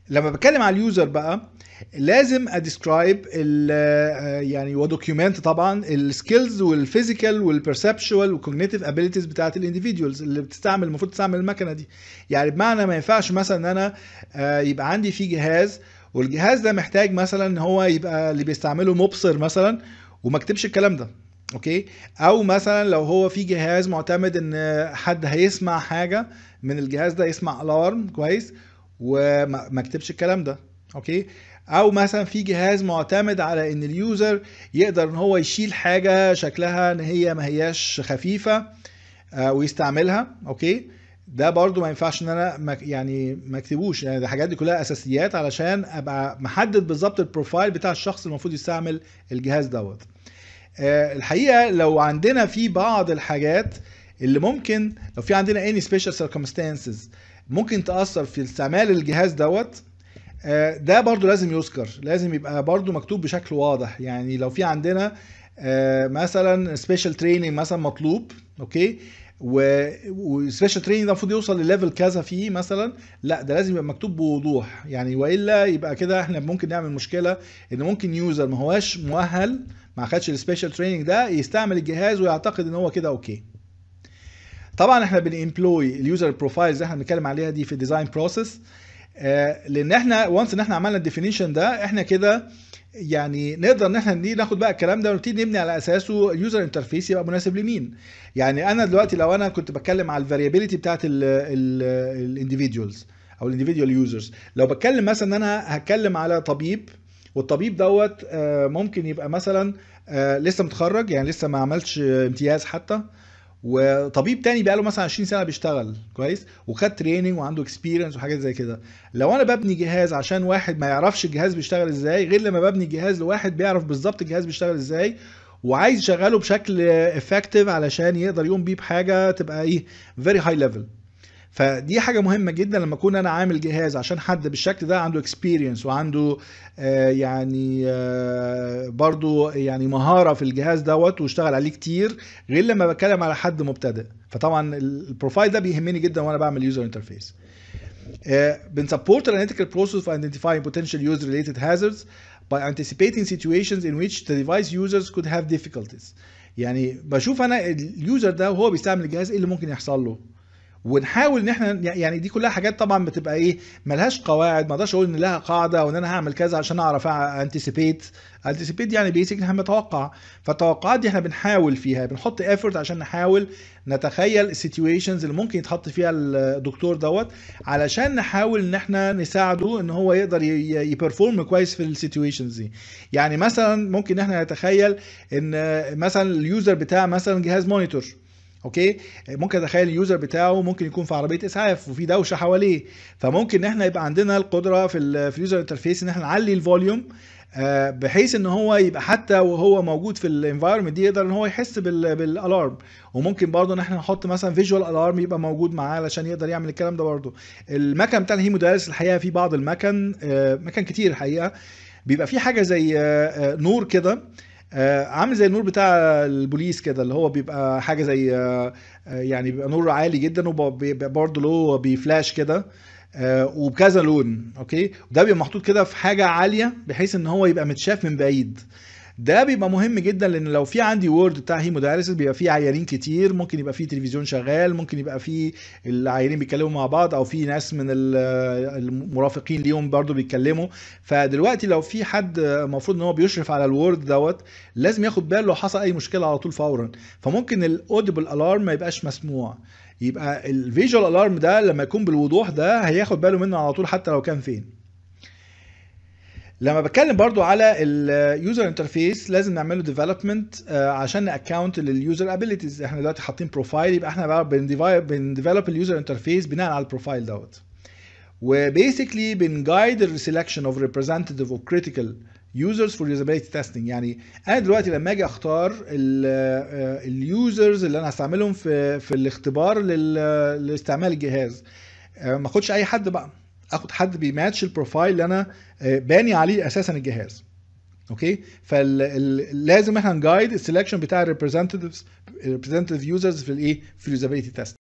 لما بتكلم على اليوزر بقى لازم اديسكرايب يعني ودوكيومنت طبعا السكيلز والفيزيكال والبرسبشوال والكوجنيتيف ابيليتيز بتاعت الانديفيدوالز اللي بتستعمل المفروض تستعمل المكنه دي يعني بمعنى ما ينفعش مثلا ان انا آه، يبقى عندي في جهاز والجهاز ده محتاج مثلا ان هو يبقى اللي بيستعمله مبصر مثلا وما اكتبش الكلام ده اوكي او مثلا لو هو في جهاز معتمد ان حد هيسمع حاجه من الجهاز ده يسمع الارم كويس وما ما اكتبش الكلام ده اوكي او مثلا في جهاز معتمد على ان اليوزر يقدر ان هو يشيل حاجه شكلها ان هي ما هياش خفيفه آه، ويستعملها اوكي ده برضو ما ينفعش ان انا ما يعني ما اكتبوش يعني الحاجات دي كلها اساسيات علشان ابقى محدد بالظبط البروفايل بتاع الشخص المفروض يستعمل الجهاز دوت آه، الحقيقه لو عندنا في بعض الحاجات اللي ممكن لو في عندنا any special circumstances ممكن تاثر في استعمال الجهاز دوت آه، ده برضو لازم يذكر لازم يبقى برضو مكتوب بشكل واضح يعني لو في عندنا آه، مثلا سبيشال تريننج مثلا مطلوب اوكي وسبيشال تريننج ده المفروض يوصل لليفل كذا فيه مثلا لا ده لازم يبقى مكتوب بوضوح يعني والا يبقى كده احنا ممكن نعمل مشكله ان ممكن يوزر ما هواش مؤهل ما خدش السبيشال تريننج ده يستعمل الجهاز ويعتقد ان هو كده اوكي طبعا احنا بنامبلوي اليوزر بروفايلز اللي احنا بنتكلم عليها دي في الديزاين بروسيس لان احنا وانس ان احنا عملنا الديفينيشن ده احنا كده يعني نقدر ان احنا نيجي ناخد بقى الكلام ده ونبتدي نبني على اساسه اليوزر انترفيس يبقى مناسب لمين يعني انا دلوقتي لو انا كنت بتكلم على الفاريابيليتي بتاعت الانديفيدوالز او الانديفيدوال يوزرز لو بتكلم مثلا ان انا هتكلم على طبيب والطبيب دوت آه، ممكن يبقى مثلا آه، لسه متخرج يعني لسه ما عملش امتياز حتى وطبيب تاني بقاله مثلا 20 سنه بيشتغل كويس وخد تريننج وعنده اكسبيرينس وحاجات زي كده لو انا ببني جهاز عشان واحد ما يعرفش الجهاز بيشتغل ازاي غير لما ببني جهاز لواحد بيعرف بالظبط الجهاز بيشتغل ازاي وعايز يشغله بشكل افكتيف علشان يقدر يقوم بيه بحاجه تبقى ايه فيري هاي ليفل فدي حاجة مهمة جدا لما اكون انا عامل جهاز عشان حد بالشكل ده عنده اكسبيرينس وعنده آه يعني آه برضو يعني مهارة في الجهاز دوت واشتغل عليه كتير غير لما بتكلم على حد مبتدئ فطبعا البروفايل ده بيهمني جدا وانا بعمل يوزر انترفيس بنسبورت الاناليتيكال بروسيس for identifying potential user related hazards by anticipating situations in which the device users could have difficulties يعني بشوف انا اليوزر ده وهو بيستعمل الجهاز ايه اللي ممكن يحصل له ونحاول ان احنا يعني دي كلها حاجات طبعا بتبقى ايه ملهاش قواعد ما اقدرش اقول ان لها قاعده وان انا هعمل كذا عشان اعرف انتسيبيت انتسيبيت يعني بيسك احنا بنتوقع فالتوقعات دي احنا بنحاول فيها بنحط ايفورت عشان نحاول نتخيل السيتويشنز اللي ممكن يتحط فيها الدكتور دوت علشان نحاول ان احنا نساعده ان هو يقدر يبرفورم كويس في السيتويشنز دي يعني مثلا ممكن احنا نتخيل ان مثلا اليوزر بتاع مثلا جهاز مونيتور اوكي ممكن اتخيل اليوزر بتاعه ممكن يكون في عربيه اسعاف وفي دوشه حواليه فممكن ان احنا يبقى عندنا القدره في ال في اليوزر انترفيس ان احنا نعلي الفوليوم آه، بحيث ان هو يبقى حتى وهو موجود في الانفايرمنت دي يقدر ان هو يحس بال بالالارم وممكن برضه ان احنا نحط مثلا فيجوال الارم يبقى موجود معاه علشان يقدر يعمل الكلام ده برضه المكن بتاع الهيمودايلس الحقيقه في بعض المكن آه، مكن كتير الحقيقه بيبقى في حاجه زي آه، آه، نور كده آه، عامل زي النور بتاع البوليس كده اللي هو بيبقى حاجه زي آه، آه، يعني بيبقى نور عالي جدا وبيبقى برضه له بيفلاش كده آه، وبكذا لون اوكي وده بيبقى محطوط كده في حاجه عاليه بحيث ان هو يبقى متشاف من بعيد ده بيبقى مهم جدا لان لو في عندي وورد بتاع هيمودايليسيس بيبقى فيه عيانين كتير ممكن يبقى فيه تلفزيون شغال ممكن يبقى فيه العيانين بيتكلموا مع بعض او في ناس من ال- المرافقين ليهم برضو بيتكلموا فدلوقتي لو في حد المفروض ان هو بيشرف على الوورد دوت لازم ياخد باله لو حصل اي مشكله على طول فورا فممكن الاوديبل الارم ما يبقاش مسموع يبقى الفيجوال الارم ده لما يكون بالوضوح ده هياخد باله منه على طول حتى لو كان فين لما بتكلم برضو على اليوزر انترفيس لازم نعمل له ديفلوبمنت عشان ناكونت لليوزر ابيليتيز احنا دلوقتي حاطين بروفايل يبقى احنا بقى بنديفلوب اليوزر انترفيس بناء على البروفايل دوت وبيسكلي بنجايد السelection اوف representative of critical users for usability testing يعني انا دلوقتي لما اجي اختار اليوزرز اللي انا هستعملهم في في الاختبار لل- لاستعمال الجهاز آه، ما اخدش اي حد بقى اخد حد بيماتش البروفايل اللي انا آه، باني عليه اساسا الجهاز اوكي فلازم احنا نجايد السelection بتاع الريبريزنتيفز representative users في الايه في اليوزابيلتي تيست